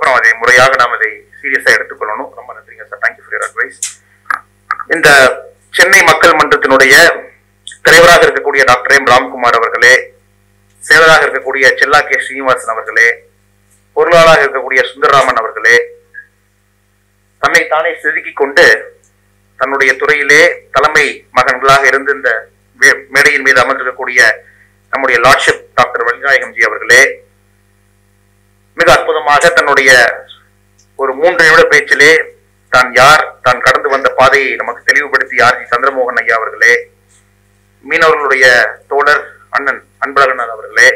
அதுக்கப்புறம் அதை முறையாக நாம் அதை சீரியஸா எடுத்துக்கொள்ளணும் ரொம்ப நன்றிங்க சார் தேங்க்யூ ஃபார் அட்வைஸ் இந்த சென்னை மக்கள் மன்றத்தினுடைய தலைவராக இருக்கக்கூடிய டாக்டர் எம் ராம்குமார் அவர்களே செயலராக இருக்கக்கூடிய செல்லா கே ஸ்ரீனிவாசன் அவர்களே பொருளாளராக இருக்கக்கூடிய சுந்தரராமன் அவர்களே தன்னை தானே செதுக்கிக் கொண்டு தன்னுடைய துறையிலே தலைமை மகன்களாக இருந்து இந்த வே- மேடையின் மீது அமர்ந்திருக்கக்கூடிய நம்முடைய லார்ட்ஷிப் டாக்டர் வலிநாயகம்ஜி அவர்களே மிக அற்புதமாக தன்னுடைய ஒரு மூன்று நிமிட பேச்சிலே தான் யார் தான் கடந்து வந்த பாதையை நமக்கு தெளிவுபடுத்திய ஆர் ஜி சந்திரமோகன் ஐயா அவர்களே மீனவர்களுடைய தோழர் அண்ணன் அன்பழகன் அவர்களே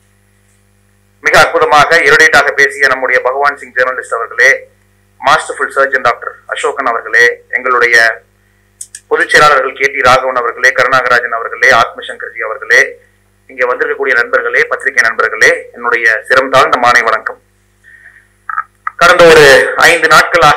மிக அற்புதமாக இரடேட்டாக பேசிய நம்முடைய பகவான் சிங் ஜெர்னலிஸ்ட் அவர்களே மாஸ்டர்ஃபுல் சர்ஜன் டாக்டர் அசோகன் அவர்களே எங்களுடைய பொதுச் செயலாளர்கள் கே டி ராகவன் அவர்களே கருணாகராஜன் அவர்களே ஆத்மசங்கர்ஜி அவர்களே இங்கே வந்திருக்கக்கூடிய நண்பர்களே பத்திரிகை நண்பர்களே என்னுடைய சிரம் தாழ்ந்த மாலை வணக்கம் கடந்த ஒரு ஐந்து நாட்களாக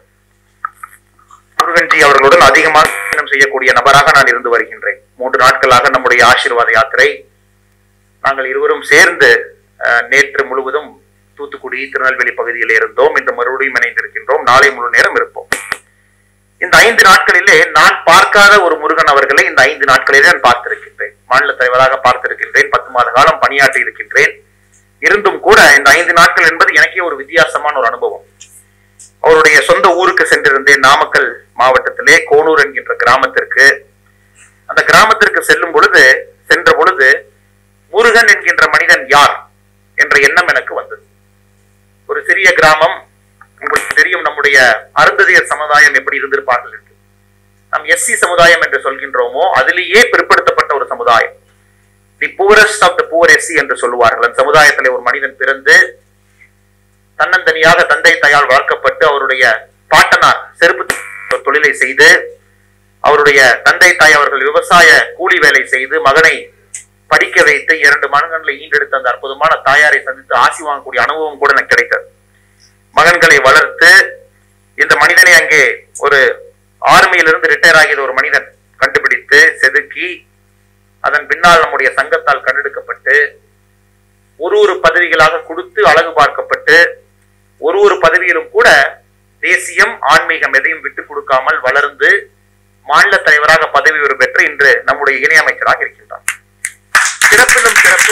முருகன்ஜி அவர்களுடன் அதிகமாக பயணம் செய்யக்கூடிய நபராக நான் இருந்து வருகின்றேன் மூன்று நாட்களாக நம்முடைய ஆசீர்வாத யாத்திரை நாங்கள் இருவரும் சேர்ந்து அஹ், நேற்று முழுவதும் தூத்துக்குடி திருநெல்வேலி பகுதியில் இருந்தோம் இன்று மறுபடியும் இணைந்திருக்கின்றோம் நாளை முழு நேரம் இருப்போம் இந்த ஐந்து நாட்களிலே நான் பார்க்காத ஒரு முருகன் அவர்களை இந்த ஐந்து நாட்களிலே நான் பார்த்திருக்கின்றேன் மாநில தலைவராக பார்த்திருக்கின்றேன் பத்து மாத காலம் பணியாற்றி இருக்கின்றேன் இருந்தும் கூட இந்த ஐந்து நாட்கள் என்பது எனக்கே ஒரு வித்தியாசமான ஒரு அனுபவம் அவருடைய சொந்த ஊருக்கு சென்றிருந்தேன் நாமக்கல் மாவட்டத்திலே கோனூர் என்கின்ற கிராமத்திற்கு அந்த கிராமத்திற்கு செல்லும் பொழுது சென்ற பொழுது முருகன் என்கின்ற மனிதன் யார் என்ற எண்ணம் எனக்கு வந்தது ஒரு சிறிய கிராமம் உங்களுக்கு தெரியும் நம்முடைய அருந்ததியர் சமுதாயம் எப்படி இருந்திருப்பார்கள் என்று நாம் எஸ்சி சமுதாயம் என்று சொல்கின்றோமோ அதிலேயே பிற்படுத்தப்பட்ட ஒரு சமுதாயம் the poorest of the poor SC என்று சொல்லுவார்கள் அந்த சமுதாயத்திலே ஒரு மனிதன் பிறந்து தன்னந்தனியாக தந்தை தாயால் வளர்க்கப்பட்டு அவருடைய பாட்டனார் செருப்பு தொழிலை செய்து அவருடைய தந்தை தாய் அவர்கள் விவசாய கூலி வேலை செய்து மகனை படிக்க வைத்து இரண்டு மகன்களை ஈண்டெடுத்த அந்த அற்புதமான தாயாரை சந்தித்து ஆசி வாங்கக்கூடிய அனுபவம் கூட எனக்கு கிடைத்தது மகன்களை வளர்த்து இந்த மனிதனை அங்கே ஒரு ஆர்மியிலிருந்து ரிட்டையர் ஆகிய ஒரு மனிதன் கண்டுபிடித்து செதுக்கி அதன் பின்னால் நம்முடைய சங்கத்தால் கண்டெடுக்கப்பட்டு ஒரு ஒரு பதவிகளாக கொடுத்து அழகு பார்க்கப்பட்டு ஒரு ஒரு பதவியிலும் கூட தேசியம் ஆன்மீகம் எதையும் விட்டுக் கொடுக்காமல் வளர்ந்து மாநில தலைவராக பதவி உயர்வு பெற்று இன்று நம்முடைய இணையமைச்சராக இருக்கின்றார் சிறப்பிலும் சிறப்பு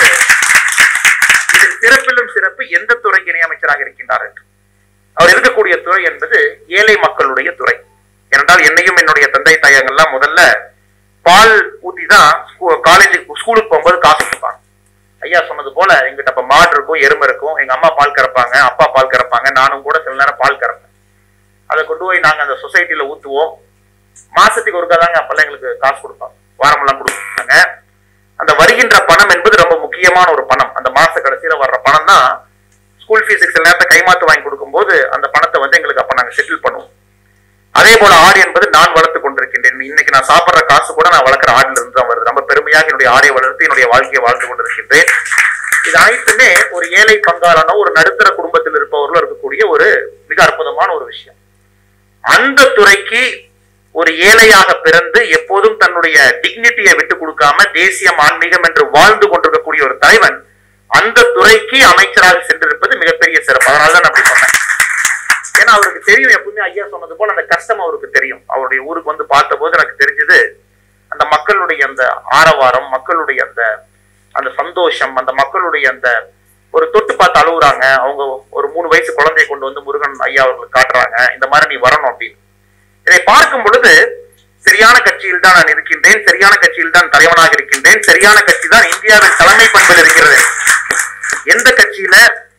இதில் சிறப்பிலும் சிறப்பு எந்த துறைக்கு இணையமைச்சராக இருக்கின்றார் என்று அவர் இருக்கக்கூடிய துறை என்பது ஏழை மக்களுடைய துறை ஏனென்றால் என்னையும் என்னுடைய தந்தை தாயங்கள்லாம் முதல்ல பால் ஊத்தி தான் காலேஜுக்கு ஸ்கூலுக்கு போகும்போது காசு கொடுப்பாங்க ஐயா சொன்னது போல எங்கிட்ட அப்ப மாடு இருக்கும் எருமை இருக்கும் எங்க அம்மா பால் கறப்பாங்க அப்பா பால் கறப்பாங்க நானும் கூட சில நேரம் பால் கறப்பேன் அதை கொண்டு போய் நாங்க அந்த சொசைட்டில ஊத்துவோம் மாசத்துக்கு ஒருக்கா தாங்க அப்பெல்லாம் எங்களுக்கு காசு கொடுப்பாங்க வாரமெல்லாம் கொடுப்பாங்க அந்த வருகின்ற பணம் என்பது ரொம்ப முக்கியமான ஒரு பணம் அந்த மாச கடைசியில வர்ற பணம் தான் ஸ்கூல் ஃபீஸுக்கு சில நேரத்தை கைமாத்து வாங்கி கொடுக்கும்போது அந்த பணத்தை வந்து எங்களுக்கு அப்ப நாங்க செட்டில் பண்ணுவோம் அதே போல ஆடு என்பது நான் வளர்த்து கொண்டிருக்கின்றேன் இன்னைக்கு நான் சாப்பிடுற காசு கூட நான் வளர்க்குற ஆடுல இருந்து தான் வருது ரொம்ப பெருமையாக என்னுடைய ஆடை வளர்த்து என்னுடைய வாழ்க்கையை வாழ்ந்து கொண்டிருக்கின்றேன் இது அனைத்துமே ஒரு ஏழை பங்காளனோ ஒரு நடுத்தர குடும்பத்தில் இருப்பவர்களோ இருக்கக்கூடிய ஒரு மிக அற்புதமான ஒரு விஷயம் அந்த துறைக்கு ஒரு ஏழையாக பிறந்து எப்போதும் தன்னுடைய டிக்னிட்டியை விட்டு கொடுக்காம தேசியம் ஆன்மீகம் என்று வாழ்ந்து கொண்டிருக்கக்கூடிய ஒரு தலைவன் அந்த துறைக்கு அமைச்சராக சென்றிருப்பது மிகப்பெரிய சிறப்பு அதனால தான் நான் அப்படி சொன்னேன் ஏன்னா அவருக்கு தெரியும் எப்பவுமே ஐயா சொன்னது போல அந்த கஷ்டம் அவருக்கு தெரியும் அவருடைய ஊருக்கு வந்து பார்த்தபோது எனக்கு தெரிஞ்சது அந்த மக்களுடைய அந்த ஆரவாரம் மக்களுடைய அந்த அந்த சந்தோஷம் அந்த மக்களுடைய அந்த ஒரு தொட்டு பார்த்து அழுகுறாங்க அவங்க ஒரு மூணு வயசு குழந்தையை கொண்டு வந்து முருகன் ஐயா அவர்களுக்கு காட்டுறாங்க இந்த மாதிரி நீ வரணும் அப்படின்னு இதை பார்க்கும் பொழுது சரியான கட்சியில் தான் நான் இருக்கின்றேன் சரியான கட்சியில் தான் தலைவனாக இருக்கின்றேன் சரியான கட்சி தான் இந்தியாவின் தலைமை பண்பில் இருக்கிறது எந்த கட்சியில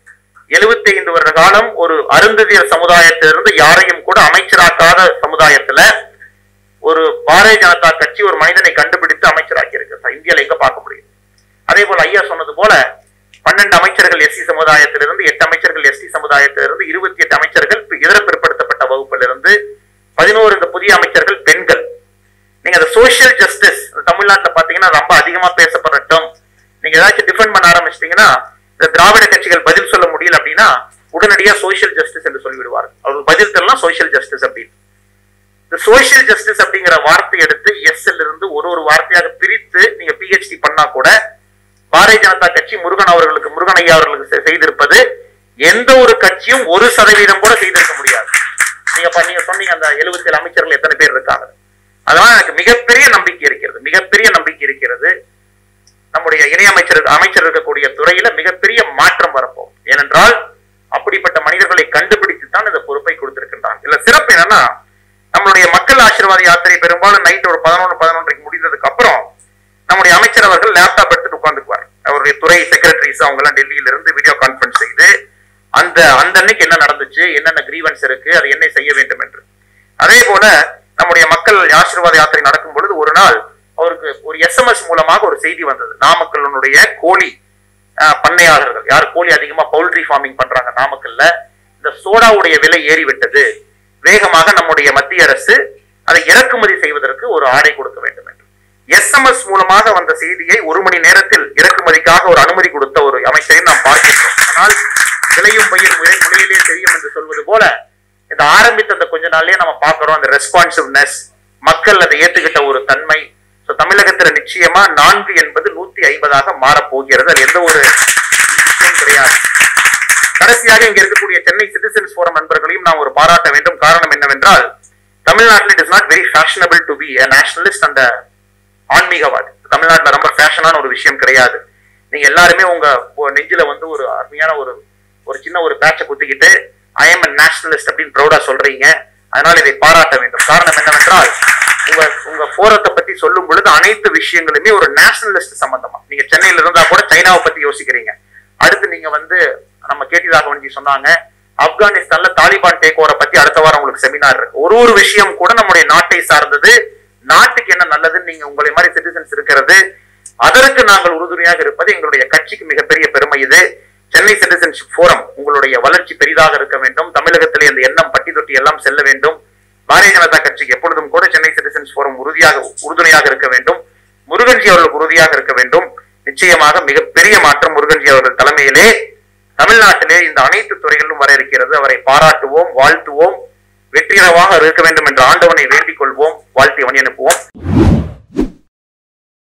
75 ஐந்து வருட காலம் ஒரு அருந்ததியர் சமுதாயத்திலிருந்து யாரையும் கூட அமைச்சராக்காத சமுதாயத்துல ஒரு பாரதிய ஜனதா கட்சி ஒரு மனிதனை கண்டுபிடித்து அமைச்சராக்கி இருக்கு இந்தியால எங்க பார்க்க முடியும் அதே போல ஐயா சொன்னது போல பன்னெண்டு அமைச்சர்கள் எஸ்சி சமுதாயத்திலிருந்து எட்டு அமைச்சர்கள் எஸ்டி சமுதாயத்திலிருந்து இருபத்தி எட்டு அமைச்சர்கள் இதர பிற்படுத்தப்பட்ட வகுப்பிலிருந்து பதினோரு இந்த புதிய அமைச்சர்கள் பெண்கள் நீங்க அந்த சோசியல் ஜஸ்டிஸ் தமிழ்நாட்டுல பாத்தீங்கன்னா ரொம்ப அதிகமா பேசப்படுற டேர்ம் நீங்க ஏதாச்சும் டிஃபெண்ட் பண்ண ஆரம்பிச்சிட்டீங்கன்னா இந்த திராவிட கட்சிகள் பதில் சொல்ல முடியல அப்படின்னா உடனடியா சோசியல் ஜஸ்டிஸ் என்று சொல்லிவிடுவார்கள் அவர்கள் பதில் தரலாம் சோசியல் ஜஸ்டிஸ் அப்படின்னு இந்த சோசியல் ஜஸ்டிஸ் அப்படிங்கிற வார்த்தை எடுத்து எஸ் இருந்து ஒரு ஒரு வார்த்தையாக பிரித்து நீங்க பிஹெச்டி பண்ணா கூட பாரதிய ஜனதா கட்சி முருகன் அவர்களுக்கு முருகன் ஐயா அவர்களுக்கு செ- செய்திருப்பது எந்த ஒரு கட்சியும் ஒரு சதவீதம் கூட செய்திருக்க முடியாது நீங்க ப- நீங்க சொன்னீங்க அந்த 77 அமைச்சர்கள் எத்தனை பேர் இருக்காங்க அதெல்லாம் எனக்கு மிகப்பெரிய நம்பிக்கை இருக்கிறது மிகப்பெரிய நம்பிக்கை இருக்கிறது நம்முடைய இணையமைச்சர் அமைச்சர் இருக்கக்கூடிய துறையில மிகப்பெரிய மாற்றம் வரப்போகும் ஏனென்றால் அப்படிப்பட்ட மனிதர்களை கண்டுபிடித்து தான் இந்த பொறுப்பை கொடுத்திருக்கின்றான் இதுல சிறப்பு என்னன்னா நம்மளுடைய மக்கள் ஆசீர்வாத யாத்திரை பெரும்பாலும் நைட் ஒரு பதினொன்று பதினொன்றைக்கு முடிந்ததுக்கு அப்புறம் நம்முடைய அமைச்சர் அவர்கள் லேப்டாப் எடுத்துட்டு உட்காந்துக்குவார் அவருடைய துறை செக்ரட்டரிஸ் அவங்க எல்லாம் டெல்லியில இருந்து வீடியோ கான்பரன்ஸ் செய்து அந்த அந்த அன்னைக்கு என்ன நடந்துச்சு என்னென்ன கிரீவன்ஸ் இருக்கு அதை என்ன செய்ய வேண்டும் என்று அதே போல நம்முடைய மக்கள் ஆசீர்வாத யாத்திரை நடக்கும் பொழுது ஒரு நாள் அவருக்கு ஒரு எஸ்எம்எஸ் மூலமாக ஒரு செய்தி வந்தது நாமக்கல்லுடைய கோழி ஆஹ், பண்ணையாளர்கள் யார் கோழி அதிகமா பவுல்ட்ரி ஃபார்மிங் பண்றாங்க நாமக்கல்ல இந்த சோடாவுடைய விலை ஏறிவிட்டது வேகமாக நம்முடைய மத்திய அரசு அதை இறக்குமதி செய்வதற்கு ஒரு ஆணை கொடுக்க வேண்டும் என்று எஸ்எம்எஸ் மூலமாக வந்த செய்தியை ஒரு மணி நேரத்தில் இறக்குமதிக்காக ஒரு அனுமதி கொடுத்த ஒரு அமைச்சரை நாம் பார்க்கின்றோம் ஆனால் விளையும் பயிர் முறை- முறையிலே தெரியும் என்று சொல்வது போல இந்த ஆரம்பித்த அந்த கொஞ்ச நாள்லயே நம்ம பார்க்கிறோம் அந்த ரெஸ்பான்சிவ்னஸ் மக்கள் அதை ஏத்துக்கிட்ட ஒரு தன்மை So, தமிழகத்துல நிச்சயமா நான்கு என்பது நூத்தி ஐம்பதாக மாறப் போகிறது அது எந்த ஒரு விஷயம் கிடையாது கடைசியாக இங்க இருக்கக்கூடிய சென்னை சிட்டிசன்ஸ் ஃபோரம் நண்பர்களையும் நாம் ஒரு பாராட்ட வேண்டும் காரணம் என்னவென்றால் தமிழ்நாட்டில் it is not very fashionable to be a nationalist and a ஆன்மீகவாதி தமிழ்நாட்டுல ரொம்ப ஃபேஷனான ஒரு விஷயம் கிடையாது நீங்க எல்லாருமே உங்க உங்க நெஞ்சில வந்து ஒரு அருமையான ஒரு ஒரு சின்ன ஒரு பேட்சை குத்திக்கிட்டு ஐ எம் நேஷனலிஸ்ட் அப்படின்னு ப்ரௌடா சொல்றீங்க அதனால இதை பாராட்ட வேண்டும் காரணம் என்னவென்றால் உங்க உங்க போரத்தை பத்தி சொல்லும் பொழுது அனைத்து விஷயங்களுமே ஒரு நேஷனலிஸ்ட் சம்பந்தமா நீங்க சென்னையில இருந்தா கூட சைனாவை பத்தி யோசிக்கிறீங்க அடுத்து நீங்க வந்து நம்ம கேட்டி ராகவன்ஜி சொன்னாங்க ஆப்கானிஸ்தான்ல தாலிபான் டேக் ஓவரை பத்தி அடுத்த வாரம் உங்களுக்கு செமினார் இருக்கு ஒரு ஒரு விஷயம் கூட நம்முடைய நாட்டை சார்ந்தது நாட்டுக்கு என்ன நல்லதுன்னு நீங்க உங்களை மாதிரி சிட்டிசன்ஸ் இருக்கிறது அதற்கு நாங்கள் உறுதுணையாக இருப்பது எங்களுடைய கட்சிக்கு மிகப்பெரிய பெருமை இது சென்னை சிட்டிசன்ஷிப் ஃபோரம் உங்களுடைய வளர்ச்சி பெரிதாக இருக்க வேண்டும் தமிழகத்திலே இந்த எண்ணம் பட்டி தொட்டி எல்லாம் செல்ல வேண்டும் பாரதிய ஜனதா கட்சிக்கு எப்பொழுதும் கூட சென்னை சிட்டிசன்ஸ் ஃபோரம் உறுதியாக உறுதுணையாக இருக்க வேண்டும் முருகன்ஜி அவர்களுக்கு உறுதியாக இருக்க வேண்டும் நிச்சயமாக மிகப்பெரிய மாற்றம் முருகன்ஜி அவர்கள் தலைமையிலே தமிழ்நாட்டிலே இந்த அனைத்து துறைகளிலும் வர இருக்கிறது அவரை பாராட்டுவோம் வாழ்த்துவோம் வெற்றிகரமாக இருக்க வேண்டும் என்ற ஆண்டவனை வேண்டிக் கொள்வோம் வாழ்த்தி வழி அனுப்புவோம்